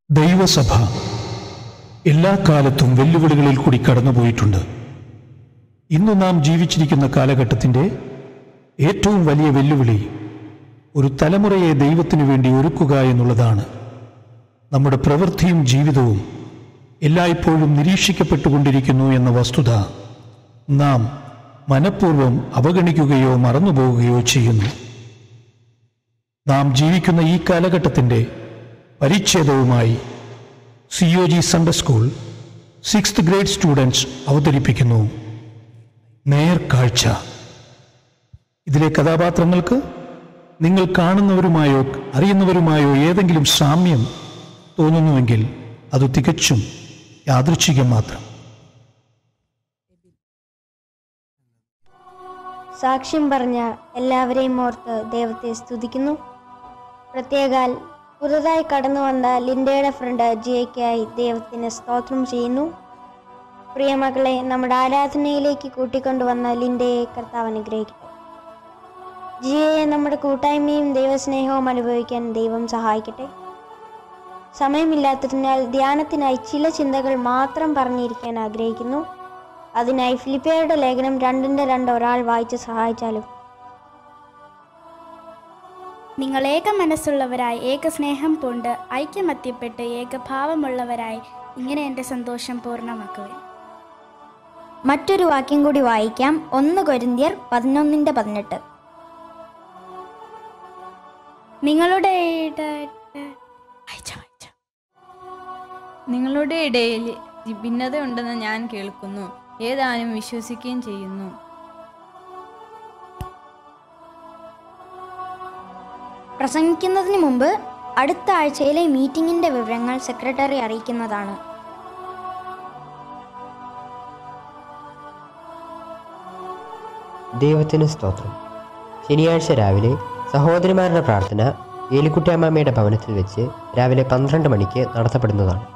ദൈവസഭ എല്ലാ കാലത്തും വെല്ലുവിളികളിൽ കൂടി കടന്നുപോയിട്ടുണ്ട് ഇന്ന് നാം ജീവിച്ചിരിക്കുന്ന കാലഘട്ടത്തിൻ്റെ ഏറ്റവും വലിയ വെല്ലുവിളി ഒരു തലമുറയെ ദൈവത്തിനു വേണ്ടി ഒരുക്കുക എന്നുള്ളതാണ് നമ്മുടെ പ്രവൃത്തിയും ജീവിതവും എല്ലായ്പ്പോഴും നിരീക്ഷിക്കപ്പെട്ടുകൊണ്ടിരിക്കുന്നു എന്ന വസ്തുത നാം മനഃപൂർവ്വം അവഗണിക്കുകയോ മറന്നുപോവുകയോ ചെയ്യുന്നു നാം ജീവിക്കുന്ന ഈ കാലഘട്ടത്തിൻ്റെ പരിച്ഛേദവുമായി C O G Sunday school sixth grade students അവതരിപ്പിക്കുന്നു നേർക്കാഴ്ച ഇതിലെ കഥാപാത്രങ്ങൾക്ക് നിങ്ങൾ കാണുന്നവരുമായോ അറിയുന്നവരുമായോ ഏതെങ്കിലും സാമ്യം തോന്നുന്നുവെങ്കിൽ അത് തികച്ചും യാദൃച്ഛികം മാത്രം സാക്ഷ്യം പറഞ്ഞ എല്ലാവരെയും ഓർത്ത് ദൈവത്തെ സ്തുതിക്കുന്നു പ്രത്യേകാൽ പുതുതായി കടന്നു വന്ന ലിൻഡയുടെ ഫ്രണ്ട് ജിയയ്ക്കായി ദൈവത്തിന് സ്തോത്രം ചെയ്യുന്നു പ്രിയമകളെ നമ്മുടെ ആരാധനയിലേക്ക് കൂട്ടിക്കൊണ്ടുവന്ന ലിൻഡയെ കർത്താവ് അനുഗ്രഹിക്കട്ടെ ജിയയെ നമ്മുടെ കൂട്ടായ്മയും ദൈവസ്നേഹവും അനുഭവിക്കാൻ ദൈവം സഹായിക്കട്ടെ സമയമില്ലാത്തതിനാൽ ധ്യാനത്തിനായി ചില ചിന്തകൾ മാത്രം പറഞ്ഞിരിക്കാൻ ആഗ്രഹിക്കുന്നു അതിനായി ഫിലിപ്പിയരുടെ ലേഖനം രണ്ടിൻ്റെ രണ്ട് ഒരാൾ വായിച്ച് സഹായിച്ചാലും നിങ്ങൾ ഏക മനസ്സുള്ളവരായി ഏക സ്നേഹം പൂണ്ട് ഐക്യമത്യപ്പെട്ട് ഏകഭാവമുള്ളവരായി ഇങ്ങനെ എൻ്റെ സന്തോഷം പൂർണ്ണമാക്കുവേൻ മറ്റൊരു വാക്യം കൂടി വായിക്കാം ഒന്ന് കൊരിന്തിയർ പതിനൊന്നിൻ്റെ പതിനെട്ട് നിങ്ങളുടെ ഇട- വായിച്ചോ, വായിച്ചോ. നിങ്ങളുടെ ഇടയിൽ ഭിന്നതയുണ്ടെന്ന് ഞാൻ കേൾക്കുന്നു ഏതാനും വിശ്വസിക്കുകയും ചെയ്യുന്നു പ്രസംഗിക്കുന്നതിന് മുമ്പ് അടുത്ത ആഴ്ചയിലെ മീറ്റിംഗിന്റെ വിവരങ്ങൾ സെക്രട്ടറി അറിയിക്കുന്നതാണ് ദൈവത്തിന് സ്തോത്രം ശനിയാഴ്ച രാവിലെ സഹോദരിമാരുടെ പ്രാർത്ഥന ഏലിക്കുട്ടിയമ്മയുടെ ഭവനത്തിൽ വെച്ച് രാവിലെ പന്ത്രണ്ട് മണിക്ക് നടത്തപ്പെടുന്നതാണ്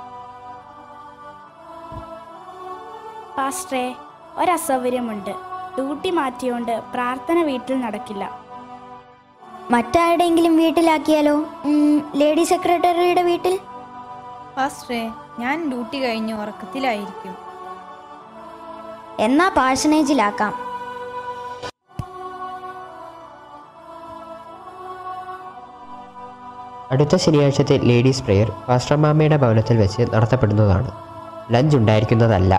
പാസ്റ്ററെ ഒരസൗകര്യമുണ്ട് ഡ്യൂട്ടി മാറ്റിയോണ്ട് പ്രാർത്ഥന വീട്ടിൽ നടക്കില്ല മറ്റാരുടെയെങ്കിലും വീട്ടിലാക്കിയാലോ ഉം, ലേഡി സെക്രട്ടറിയുടെ വീട്ടിൽ പാസ്റ്ററെ ഞാൻ ഡ്യൂട്ടി കഴിഞ്ഞ് ഉറക്കത്തിലായിരിക്കും എന്നാ പാഴ്സനേജിലാക്കാം അടുത്ത ശനിയാഴ്ചത്തെ ലേഡീസ് പ്രെയർ പാസ്റ്റർമാമയുടെ ഭവനത്തിൽ വെച്ച് നടത്തപ്പെടുന്നതാണ് ലഞ്ച് ഉണ്ടായിരിക്കുന്നതല്ല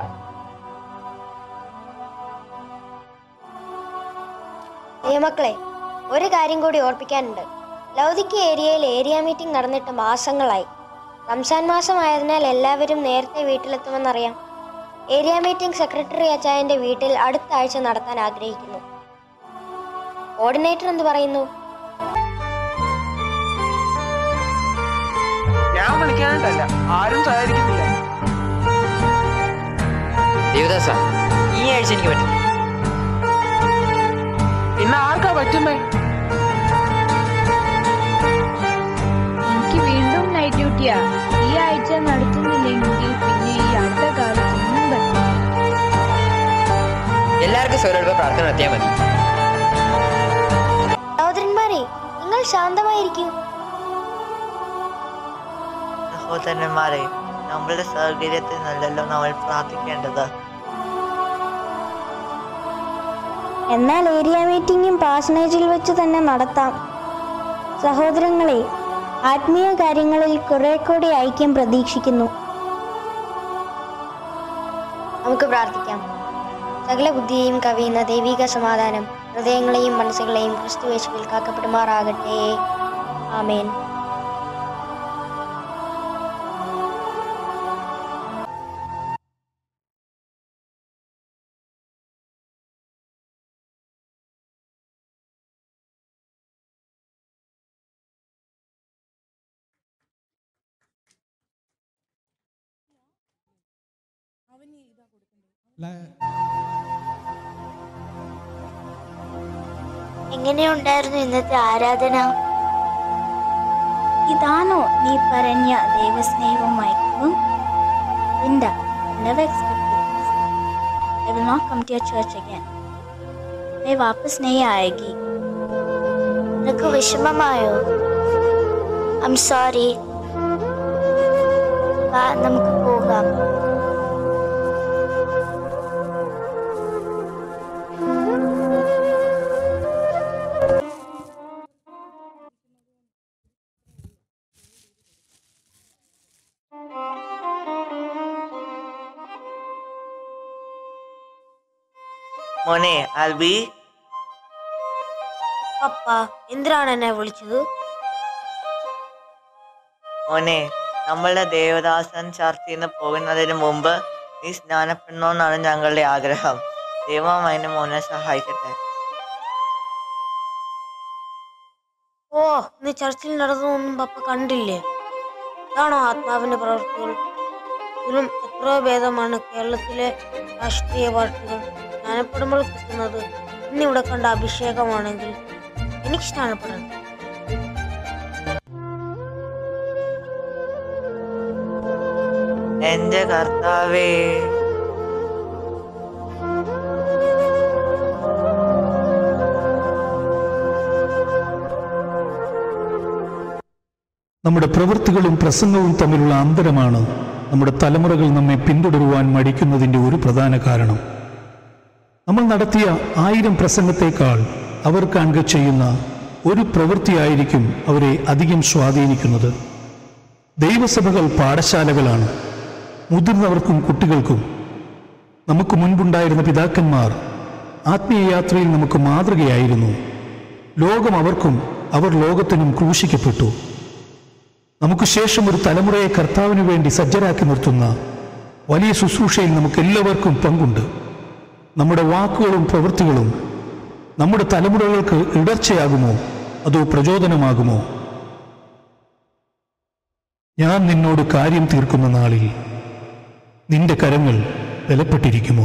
മക്കളെ ഒരു കാര്യം കൂടി ഓർപ്പിക്കാനുണ്ട് ലൗദിക്ക ഏരിയയിൽ ഏരിയ മീറ്റിംഗ് നടന്നിട്ട് മാസങ്ങളായി റംസാൻ മാസമായതിനാൽ എല്ലാവരും നേരത്തെ വീട്ടിലെത്തുമെന്നറിയാം ഏരിയ മീറ്റിംഗ് സെക്രട്ടറി അച്ചായന്റെ വീട്ടിൽ അടുത്ത ആഴ്ച നടത്താൻ ആഗ്രഹിക്കുന്നു കോർഡിനേറ്റർ എന്ത് പറയുന്നു ഞാൻ വിളിക്കാനായിട്ടല്ല ആരും സഹകരിക്കുന്നില്ല ദേവദാസ ഈ ആഴ്ച എനിക്ക് പറ്റും പിന്നെ ആർക്കാ പറ്റുന്നേ എനിക്ക് വീണ്ടും നൈറ്റ് ഡ്യൂട്ടിയാ ഈ ആഴ്ച നടത്തുന്നില്ലെങ്കിൽ പിന്നെ ഈ അടുത്ത കാലത്ത് ഒന്നും പറ്റില്ല എല്ലാവർക്കും സ്വരൂപ പ്രാർത്ഥന നടത്തിയാൽ മതി സഹോദരന്മാരെ നിങ്ങൾ ശാന്തമായിരിക്കൂ സഹോദരന്മാരെ നമ്മളുടെ സൗകര്യത്തിനല്ലല്ലോ നമ്മൾ പ്രാർത്ഥിക്കേണ്ടത് എന്നാൽ ഏരിയ മീറ്റിംഗും പാസനേജിൽ വെച്ച് തന്നെ നടത്താം സഹോദരങ്ങളെ ആത്മീയ കാര്യങ്ങളിൽ കുറെ കൂടി ഐക്യം പ്രതീക്ഷിക്കുന്നു നമുക്ക് പ്രാർത്ഥിക്കാം സകല ബുദ്ധിയെയും കവിയുന്ന ദൈവിക സമാധാനം ഹൃദയങ്ങളെയും മനസ്സുകളെയും ക്രിസ്തുവേശുവിൽ കാക്കപ്പെടുമാറാകട്ടെ ആമേൻ എങ്ങനെയുണ്ടായിരുന്നു ഇന്നത്തെ ആരാധന ഇതാണോ നീ പറഞ്ഞ ദൈവസ്നേഹവും ഐക്യവും Linda, never expected this. I will not come to your church again. मैं वापस नहीं आएगी നിനക്ക് വിഷമമായോ ഐ എം സോറി വാ നമുക്ക് പോകാം മോനെ ആൽബി പപ്പ എന്തിനാണ് എന്നെ വിളിച്ചത് മോനെ നമ്മളുടെ ദേവദാസൻ ചർച്ചയിൽ നിന്ന് പോകുന്നതിന് മുമ്പ് നീ സ്നാനപ്പെടണമെന്നാണ് ഞങ്ങളുടെ ആഗ്രഹം ദൈവം അതിന് മോനെ സഹായിക്കട്ടെ ഓ ഇന്ന് ചർച്ചിൽ നടന്നതൊന്നും പപ്പ കണ്ടില്ലേ ഇതാണോ ആത്മാവിന്റെ പ്രവൃത്തികൾ ഇതിലും എത്രയോ ഭേദമാണ് കേരളത്തിലെ രാഷ്ട്രീയ പാർട്ടികൾ സ്നാനപ്പെടുമ്പോൾ കിട്ടുന്നത് ഇന്നിവിടെ കണ്ട അഭിഷേകമാണെങ്കിൽ എനിക്ക് സ്നാനപ്പെടണം എന്റെ കർത്താവേ നമ്മുടെ പ്രവൃത്തികളും പ്രസംഗവും തമ്മിലുള്ള അന്തരമാണ് നമ്മുടെ തലമുറകൾ നമ്മെ പിന്തുടരുവാൻ മടിക്കുന്നതിൻ്റെ ഒരു പ്രധാന കാരണം നമ്മൾ നടത്തിയ ആയിരം പ്രസംഗത്തേക്കാൾ അവർ കാണുക ചെയ്യുന്ന ഒരു പ്രവൃത്തിയായിരിക്കും അവരെ അധികം സ്വാധീനിക്കുന്നത് ദൈവസഭകൾ പാഠശാലകളാണ് മുതിർന്നവർക്കും കുട്ടികൾക്കും നമുക്ക് മുൻപുണ്ടായിരുന്ന പിതാക്കന്മാർ ആത്മീയ യാത്രയിൽ നമുക്ക് മാതൃകയായിരുന്നു ലോകം അവർക്കും അവർ ലോകത്തിനും ക്രൂശിക്കപ്പെട്ടു നമുക്ക് ശേഷം ഒരു തലമുറയെ കർത്താവിന് വേണ്ടി സജ്ജരാക്കി നിർത്തുന്ന വലിയ ശുശ്രൂഷയിൽ നമുക്ക് എല്ലാവർക്കും പങ്കുണ്ട് നമ്മുടെ വാക്കുകളും പ്രവൃത്തികളും നമ്മുടെ തലമുറകൾക്ക് ഇടർച്ചയാകുമോ അതോ പ്രചോദനമാകുമോ ഞാൻ നിന്നോട് കാര്യം തീർക്കുന്ന നാളിൽ നിന്റെ കരങ്ങൾ ബലപ്പെട്ടിരിക്കുമോ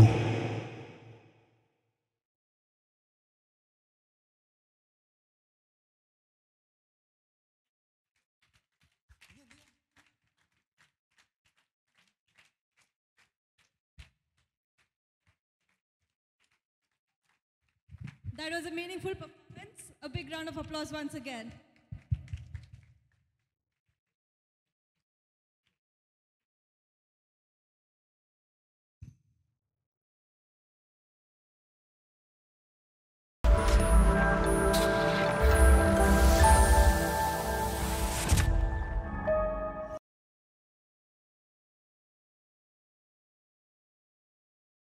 That was a meaningful performance. A big round of applause once again.